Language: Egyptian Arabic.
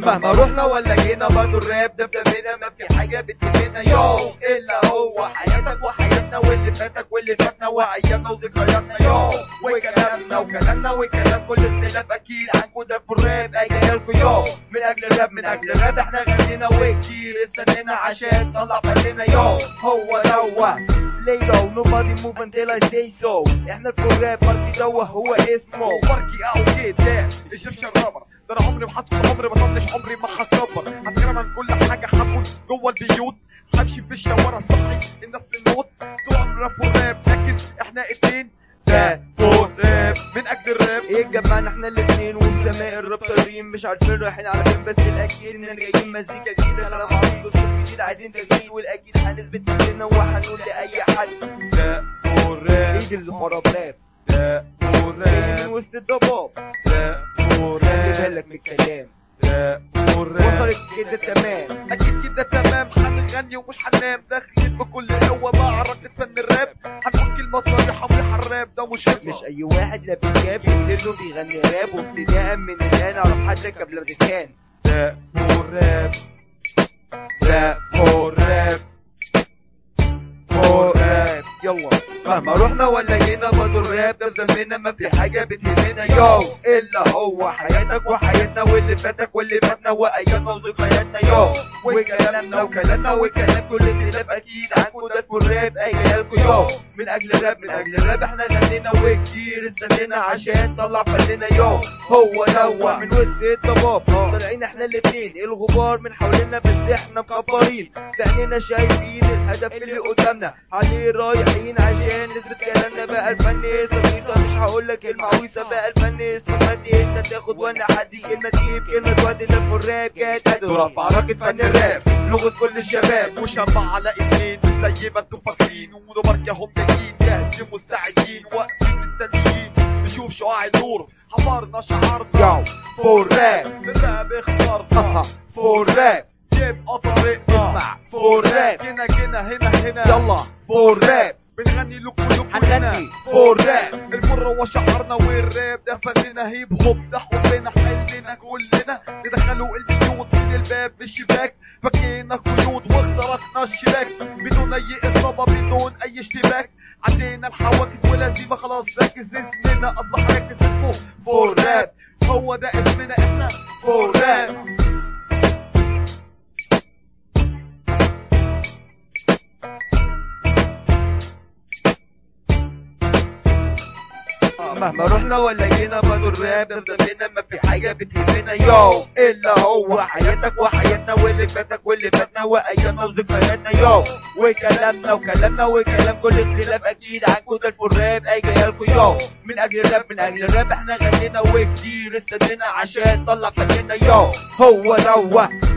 مهما رحنا ولا جينا برضو الراب ده بدمنا ما في حاجة بتهمنا يو إلا هو حياتك وحياتنا واللي فاتك واللي فاتنا وأيامنا وذكرياتنا يو وكلامنا وكلامنا وكلام كل اختلاف أكيد عنكو ده في الراب أجيالكوا يو من أجل الراب من أجل الراب احنا غنينا وكتير استنينا عشان نطلع فننا يو هو دوا ليلة ونوبادي موف until I say so احنا الفول راب ماركي دوا هو اسمه فرقي او كده ايجيبشن رابر ده انا عمري ما هسكت عمري ما طنش عمري ما هتكبر هتكلم عن كل حاجه هدخل جوه البيوت همشي في الشوارع صحي الناس للموت طول راب وراب لكن احنا اتنين ده فور راب من اجل الراب ايه جمعنا احنا الاتنين وفي سماء الراب طايرين مش عارفين رايحين على فين بس الاكيد اننا جايين مزيكا جديده كلام عظيم اسلوب جديد عايزين تجديد والاكيد هنثبت نفسنا وهنقول لاي حد ده فور راب ايدلز خراب راب ده فور جاي من راب وسط الضباب ده فور خلي راب بالك من الكلام ده فور راب وصلت كده تمام اكيد كده تمام هنغني ومش هننام داخلين بكل قوه مع ركة فن الراب هنقول كلمه صريحه مريحه الراب ده مش مش هزار اي واحد لا بيجاب يقول له بيغني راب وابتداء من الان اعرف حدك قبل ما تتهان ده فور راب ده فور راب فور راب يلا مهما رحنا ولا جينا برضو الراب ده بدمنا ما في حاجة بتهمنا يو إلا هو حياتك وحياتنا واللي فاتك واللي فاتنا وأيامنا وذكرياتنا يو وكلامنا وكلامنا وكلام كل اختلاف أكيد عنكو ده في الراب أي جايلكو يو من أجل الراب من أجل الراب احنا غنينا وكتير استنينا عشان نطلع فننا يو هو دوا من وسط الضباب طالعين احنا الاتنين الغبار من حوالينا بس احنا مكبرين بعينينا شايفين الهدف اللي قدامنا عليه رايحين عشان نثبت كلامنا بقى الفن قصيصة مش هقول لك كلمة عويصة بقى الفن استفادي انت تاخد وانا حدي كلمة تجيب كلمة تودي ده في الراب كانت ترى في عراقة فن الراب لغة كل الشباب مش أربعة على اتنين مش زي ما انتم فاكرين ودمرك هم جايين جاهزين مستعدين واقفين مستنيين نشوف شعاع النور حفرنا شعارنا يو فور راب الراب اخترنا اها فور راب يبقى طريقنا اسمع فور راب جينا جينا هنا هنا يلا فور راب بنغني لكم لكم هنا هنغني فور راب المرة وشعرنا والراب ده فننا هيب هوب ده حبنا حلنا كلنا ندخلوا البيوت من الباب بالشباك فكينا قيود واخترقنا الشباك بدون اي اصابة بدون اي اشتباك عدينا الحواجز ولازم خلاص ركز اسمنا اصبح ركز اسمه فور راب هو ده اسمنا احنا فور راب مهما رحنا ولا جينا برضو الراب ده بدمنا ما في حاجة بتهمنا يو إلا هو حياتك وحياتنا واللي فاتك واللي فاتنا وأيامنا وذكرياتنا يو وكلامنا وكلامنا وكلام كل اختلاف أكيد عنكو ده الراب أي جايلكو يو من أجل الراب من أجل الراب احنا غنينا وكتير استنينا عشان نطلع فننا يو هو دوا